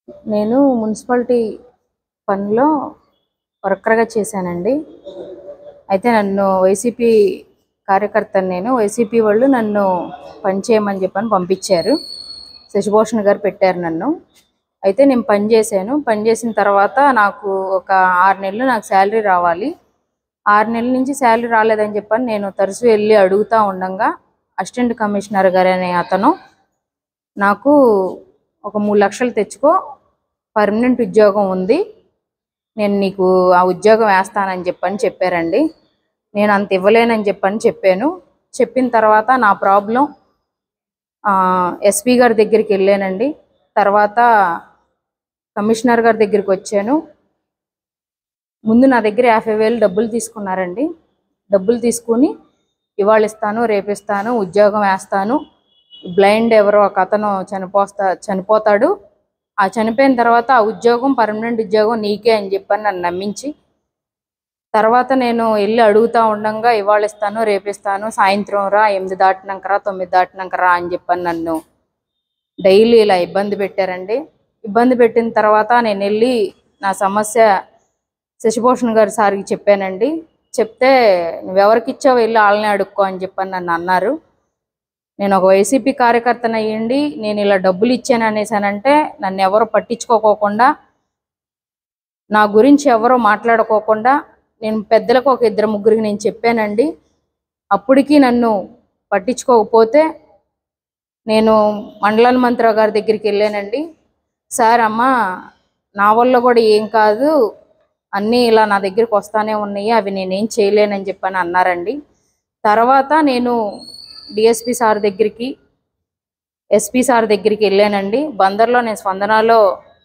నేను మున్సిపాలిటీ పనిలో వర్కర్గా చేశానండి అయితే నన్ను వైసీపీ కార్యకర్తను నేను వైసీపీ వాళ్ళు నన్ను పని చేయమని చెప్పని పంపించారు శశిభూషణ్ గారు పెట్టారు నన్ను అయితే నేను పని చేశాను పని చేసిన తర్వాత నాకు ఒక ఆరు నెలలు నాకు శాలరీ రావాలి ఆరు నెలల నుంచి శాలరీ రాలేదని చెప్పని నేను తరచూ వెళ్ళి అడుగుతూ ఉండగా అసిస్టెంట్ కమిషనర్ గారు అనే అతను నాకు ఒక మూడు లక్షలు తెచ్చుకో పర్మనెంట్ ఉద్యోగం ఉంది నేను నీకు ఆ ఉద్యోగం వేస్తానని చెప్పని చెప్పారండి నేను అంత ఇవ్వలేనని చెప్పని చెప్పాను చెప్పిన తర్వాత నా ప్రాబ్లం ఎస్పీ గారి దగ్గరికి వెళ్ళానండి తర్వాత కమిషనర్ గారి దగ్గరికి వచ్చాను ముందు నా దగ్గర యాభై వేలు డబ్బులు తీసుకున్నారండి డబ్బులు తీసుకుని ఇవాళ ఇస్తాను రేపు ఇస్తాను ఉద్యోగం వేస్తాను బ్లైండ్ ఎవరో ఒక అతను చనిపోస్తా చనిపోతాడు ఆ చనిపోయిన తర్వాత ఆ ఉద్యోగం పర్మనెంట్ ఉద్యోగం నీకే అని చెప్పని నన్ను నమ్మించి తర్వాత నేను వెళ్ళి అడుగుతా ఉండంగా ఇవాళ ఇస్తాను రేపు ఇస్తాను సాయంత్రం రా ఎనిమిది దాటినాక రా తొమ్మిది దాటినాక రా అని చెప్పని నన్ను డైలీ ఇలా ఇబ్బంది పెట్టారండి ఇబ్బంది పెట్టిన తర్వాత నేను వెళ్ళి నా సమస్య శశిభూషణ్ గారి సార్కి చెప్పానండి చెప్తే నువ్వెవరికి ఇచ్చావు వెళ్ళి వాళ్ళని అడుక్కో అని చెప్పని నన్ను అన్నారు నేను ఒక వైసీపీ కార్యకర్తను అయ్యండి నేను ఇలా డబ్బులు ఇచ్చాను అనేసానంటే నన్ను ఎవరు పట్టించుకోకోకుండా నా గురించి ఎవరో మాట్లాడుకోకుండా నేను పెద్దలకు ఒక ఇద్దరు ముగ్గురికి నేను చెప్పానండి అప్పటికి నన్ను పట్టించుకోకపోతే నేను మండల మంత్రి గారి దగ్గరికి వెళ్ళానండి సార్ అమ్మ నా వల్ల కూడా ఏం కాదు అన్నీ ఇలా నా దగ్గరికి వస్తానే ఉన్నాయి అవి నేనేం చేయలేనని చెప్పని అన్నారండి తర్వాత నేను డిఎస్పి సార్ దగ్గరికి ఎస్పీ సార్ దగ్గరికి వెళ్ళానండి బందర్లో నేను స్పందనలో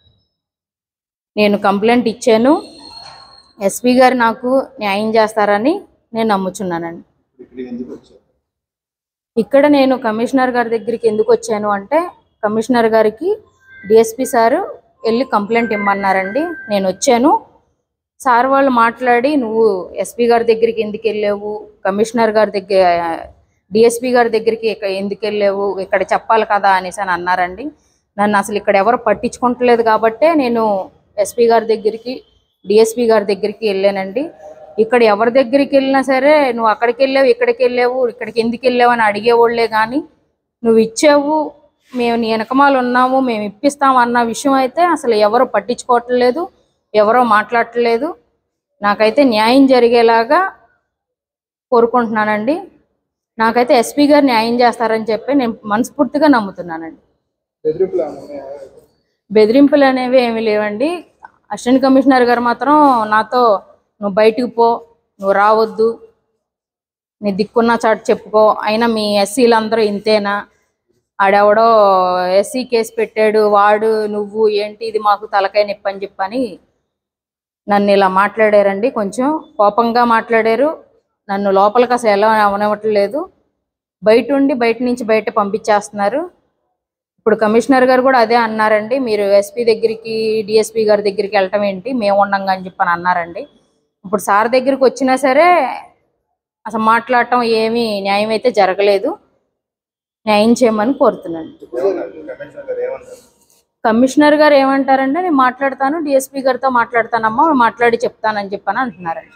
నేను కంప్లైంట్ ఇచ్చాను ఎస్పీ గారు నాకు న్యాయం చేస్తారని నేను నమ్ముచున్నానండి ఇక్కడికి ఎందుకు వచ్చారు ఇక్కడ నేను కమిషనర్ గారి దగ్గరికి ఎందుకు వచ్చాను అంటే కమిషనర్ గారికి డిఎస్పి సారు వెళ్ళి కంప్లైంట్ ఇమ్మన్నారండి నేను వచ్చాను సార్ వాళ్ళు మాట్లాడి నువ్వు ఎస్పీ గారి దగ్గరికి ఎందుకు వెళ్ళావు కమిషనర్ గారి దగ్గర డిఎస్పి గారి దగ్గరికి ఇక- ఎందుకు వెళ్ళావు ఇక్కడ చెప్పాలి కదా అనేసి అని అన్నారండి నన్ను అసలు ఇక్కడ ఎవరు పట్టించుకుంటలేదు కాబట్టే నేను ఎస్పీ గారి దగ్గరికి డిఎస్పి గారి దగ్గరికి వెళ్ళానండి ఇక్కడ ఎవరి దగ్గరికి వెళ్ళినా సరే నువ్వు అక్కడికి వెళ్ళావు ఇక్కడికి వెళ్ళావు ఇక్కడికి ఎందుకు వెళ్ళావు అని అడిగేవాళ్లే కానీ నువ్వు ఇచ్చావు మేము నీ వెనకమాలు ఉన్నాము మేము ఇప్పిస్తాం అన్న విషయం అయితే అసలు ఎవరు పట్టించుకోవట్లేదు ఎవరో మాట్లాడట్లేదు నాకైతే న్యాయం జరిగేలాగా కోరుకుంటున్నానండి నాకైతే ఎస్పీ గారు న్యాయం చేస్తారని చెప్పి నేను మనస్ఫూర్తిగా నమ్ముతున్నానండి బెదిరింపులు ఏమైనా ఉన్నాయా? బెదిరింపులు అనేవి ఏమీ లేవండి అసిస్టెంట్ కమిషనర్ గారు మాత్రం నాతో నువ్వు బయటికి పో నువ్వు రావద్దు నీ దిక్కున్న చాటు చెప్పుకో అయినా మీ ఎస్సీలు అందరూ ఇంతేనా ఆడెవడో ఎస్సీ కేసు పెట్టాడు వాడు నువ్వు ఏంటి ఇది మాకు తలకాయ నొప్పి అని చెప్పని నన్ను ఇలా మాట్లాడారండి కొంచెం కోపంగా మాట్లాడారు నన్ను లోపలికి అసలు ఎలా అవనివ్వట్లేదు బయట ఉండి బయట నుంచి బయట పంపించేస్తున్నారు ఇప్పుడు కమిషనర్ గారు కూడా అదే అన్నారండి మీరు ఎస్పీ దగ్గరికి డిఎస్పీ గారి దగ్గరికి వెళ్ళటం ఏంటి మేము ఉండంగా అని చెప్పని అన్నారండి ఇప్పుడు సార్ దగ్గరికి వచ్చినా సరే అసలు మాట్లాడటం ఏమీ న్యాయం అయితే జరగలేదు న్యాయం చేయమని కోరుతున్నాను ఏమన్నారు కమిషనర్ గారు ఏమన్నారు కమిషనర్ గారు ఏమంటారంటే నేను మాట్లాడతాను డిఎస్పీ గారితో మాట్లాడతానమ్మా మాట్లాడి చెప్తానని చెప్పని అంటున్నారండి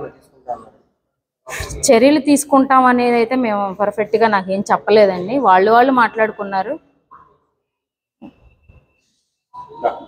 చర్యలు తీసుకుంటాం అనేది అయితే మేము పర్ఫెక్ట్ గా నాకేం చెప్పలేదండి వాళ్ళు వాళ్ళు మాట్లాడుకున్నారు